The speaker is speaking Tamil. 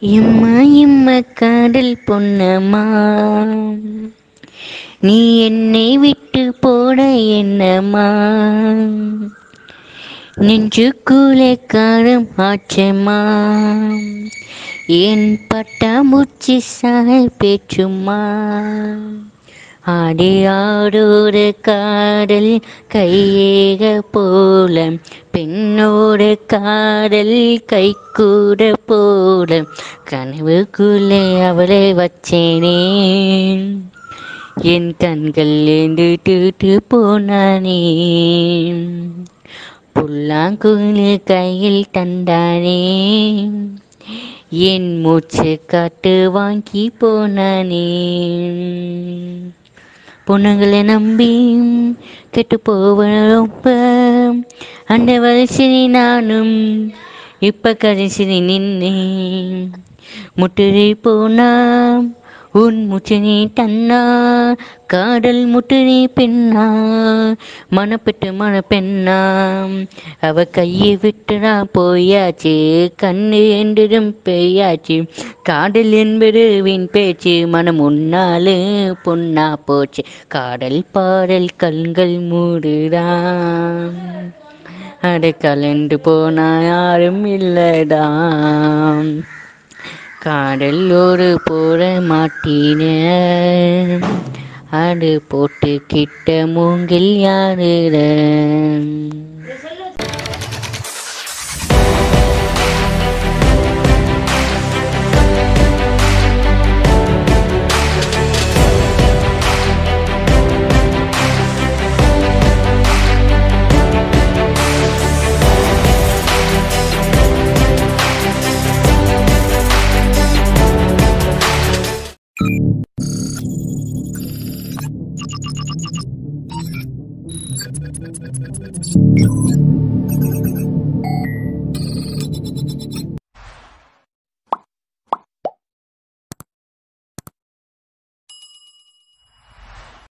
எம்மா எம்மா காதல் பொன்னம்மா நீ என்னை விட்டு போட என்னம்மா நெஞ்சுக்குள்ளே காரம் ஆச்சம்மா என் பட்டாம்பூச்சி சாய் பேச்சும்மா ஆடி ஆடோடு காதல் கையேக போல பெண்ணோடு காதல் கை கூட போல கனவுக்குள்ளே அவளை வச்சேனே என் கண்கள் ஏந்து தூட்டு போனானே புல்லாங்குழி கையில் தந்தானே என் மூச்சு காட்டு வாங்கி போனானே பொண்ணுங்களை நம்பி கெட்டு போவ ரொம்ப அந்த வயசினி நானும் இப்ப கடைசினி நின்னேன் முட்டுரை போனா உன் முச்சினி தன்னா காடல் முட்டுனி பெண்ணா மனப்பெட்டு மன பெண்ணா அவ கையை விட்டுனா போயாச்சு கண்ணு என்றதும் பெய்யாச்சு காதல் என்பது வீண் பேச்சு மனம் உன்னாலு பொன்னா போச்சு காடல் பாடல் கண்கள் மூடுதான் அடை கலண்டு போனா யாரும் இல்லடாம் காடல் ஒரு போட மாட்டீன அது போட்டு கிட்ட மூங்கில் யாருட